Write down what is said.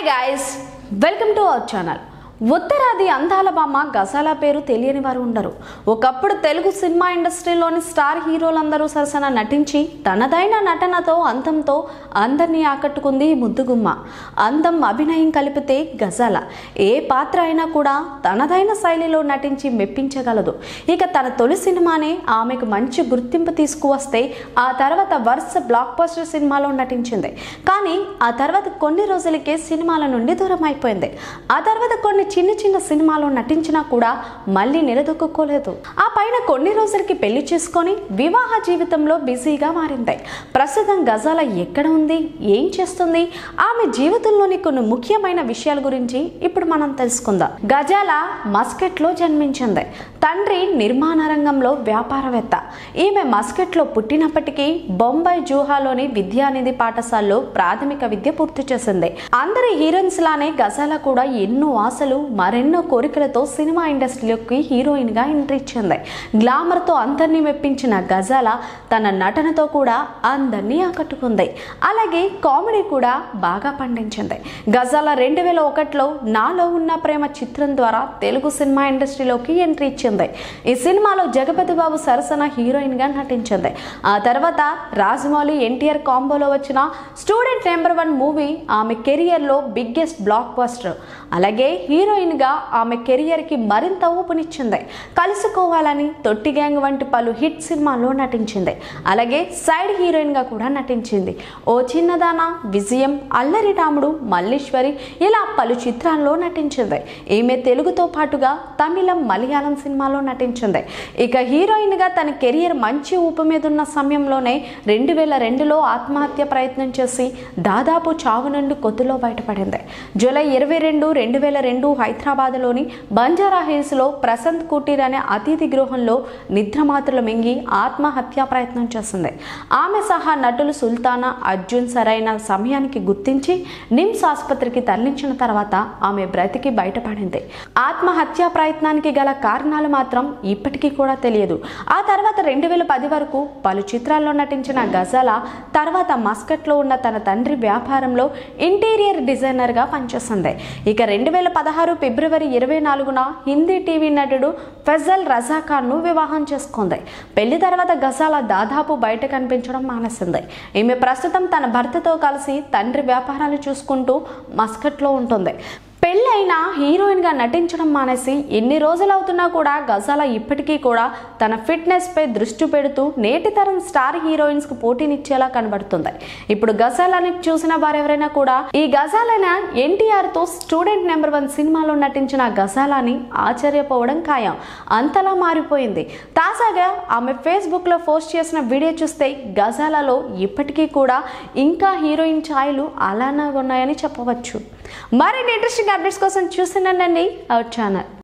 guys welcome to our channel ఉత్తరాది అందాల బామ్మ గజాల పేరు తెలియని వారు ఉండరు ఒకప్పుడు తెలుగు సినిమా ఇండస్ట్రీలోని స్టార్ హీరోలందరూ సరసన నటించి తనదైన నటనతో అందంతో అందరినీ ఆకట్టుకుంది ఈ ముద్దుగుమ్మ అందం అభినయం కలిపితే గజాల ఏ పాత్ర అయినా కూడా తనదైన శైలిలో నటించి మెప్పించగలదు ఇక తన తొలి సినిమానే ఆమెకు మంచి గుర్తింపు తీసుకువస్తే ఆ తర్వాత వరుస బ్లాక్ బస్టర్ సినిమాలో నటించింది కానీ ఆ తర్వాత కొన్ని రోజులకే సినిమాల నుండి దూరం అయిపోయింది ఆ తర్వాత కొన్ని చిన్న చిన్న సినిమాలో నటించినా కూడా మళ్ళీ నిలదొక్కుకోలేదు ఆ పైన కొన్ని రోజులకి పెళ్లి చేసుకొని వివాహ జీవితంలో బిజీగా మారింది ప్రస్తుతం గజాల ఎక్కడ ఉంది ఏం చేస్తుంది ఆమె జీవితంలోని కొన్ని ముఖ్యమైన విషయాల గురించి ఇప్పుడు మనం తెలుసుకుందాం గజాల మస్కెట్లో జన్మించింది తండ్రి నిర్మాణ రంగంలో వ్యాపారవేత్త ఈమె మస్కెట్లో పుట్టినప్పటికీ బొంబాయి జూహాలోని విద్యానిధి పాఠశాలలో ప్రాథమిక విద్య పూర్తి చేసింది అందరి హీరోయిన్స్ లానే గజాల కూడా ఎన్నో ఆశలు మరెన్నో కోరికలతో సినిమా ఇండస్ట్రీలోకి హీరోయిన్ గా ఎంట్రీ ఇచ్చింది గ్లామర్ తో అందరినీ మెప్పించిన గజాల తన నటనతో కూడా అందరినీ ఆకట్టుకుంది అలాగే కామెడీ కూడా బాగా పండించింది గజాల రెండు వేల ఒకటిలో నాలో ఉన్న ప్రేమ చిత్రం ద్వారా తెలుగు సినిమా ఇండస్ట్రీలోకి ఎంట్రీ ఇచ్చింది ఈ సినిమాలో జగపతి బాబు సరసన హీరోయిన్ గా నటించింది ఆ తర్వాత రాజమౌళి ఎన్టీఆర్ కాంబోలో వచ్చిన స్టూడెంట్ నెంబర్ వన్ మూవీ ఆమె కెరియర్లో బిగ్గెస్ట్ బ్లాక్ బస్టర్ అలాగే హీరోయిన్గా ఆమె కెరియర్కి మరింత ఊపునిచ్చింది కలుసుకోవాలని తొట్టి గ్యాంగ్ వంటి పలు హిట్ సినిమాల్లో నటించింది అలాగే సైడ్ హీరోయిన్గా కూడా నటించింది ఓ చిన్నదాన విజయం అల్లరి రాముడు మల్లీశ్వరి ఇలా పలు చిత్రాల్లో నటించింది ఈమె తెలుగుతో పాటుగా తమిళం మలయాళం సినిమాలో నటించింది ఇక హీరోయిన్గా తన కెరియర్ మంచి ఊపు మీద ఉన్న సమయంలోనే రెండు వేల రెండులో ఆత్మహత్య ప్రయత్నం చేసి దాదాపు చావు నుండి కొద్దిలో బయటపడింది జూలై ఇరవై రెండు రెండు వేల రెండు హైదరాబాద్లోని బంజారా హిల్స్లో ప్రశాంత్ కుటీర్ అనే అతిథి గృహంలో నిద్రమాత్రలు మింగి ఆత్మహత్య ప్రయత్నం చేసింది ఆమె సహా నటులు సుల్తానా అర్జున్ సరైన సమయానికి గుర్తించి నిమ్స్ ఆసుపత్రికి తరలించిన తర్వాత ఆమె బ్రతికి బయటపడింది ఆత్మహత్య ప్రయత్నానికి గల కారణాలు మాత్రం ఇప్పటికీ కూడా తెలియదు ఆ తర్వాత రెండు వేల పది వరకు పలు చిత్రాల్లో నటించిన గజాల తర్వాత మస్కట్లో ఉన్న తన తండ్రి వ్యాపారంలో ఇంటీరియర్ డిజైనర్గా పనిచేస్తుంది ఇక రెండు వేల పదహారు ఫిబ్రవరి ఇరవై నాలుగున హిందీ టీవీ నటుడు ఫజల్ రజా ఖాన్ను వివాహం చేసుకుంది పెళ్లి తర్వాత గజాల దాదాపు బయట కనిపించడం మానేసింది ఈమె ప్రస్తుతం తన భర్తతో కలిసి తండ్రి వ్యాపారాలు చూసుకుంటూ మస్కట్లో ఉంటుంది పెళ్ళైన హీరోయిన్గా నటించడం మానేసి ఎన్ని రోజులు అవుతున్నా కూడా గజాల ఇప్పటికీ కూడా తన ఫిట్నెస్పై దృష్టి పెడుతూ నేటి తరం స్టార్ హీరోయిన్స్కు పోటీనిచ్చేలా కనబడుతుంది ఇప్పుడు గజాలని చూసిన వారెవరైనా కూడా ఈ గజాలైన ఎన్టీఆర్తో స్టూడెంట్ నెంబర్ వన్ సినిమాలో నటించిన గజాలని ఆశ్చర్యపోవడం ఖాయం అంతలా మారిపోయింది తాజాగా ఆమె ఫేస్బుక్లో పోస్ట్ చేసిన వీడియో చూస్తే గజాలలో ఇప్పటికీ కూడా ఇంకా హీరోయిన్ ఛాయలు అలానే ఉన్నాయని చెప్పవచ్చు మరిన్ని ఇంట్రెస్టింగ్ అప్డేట్స్ కోసం చూస్తున్నానండి అవర్ ఛానల్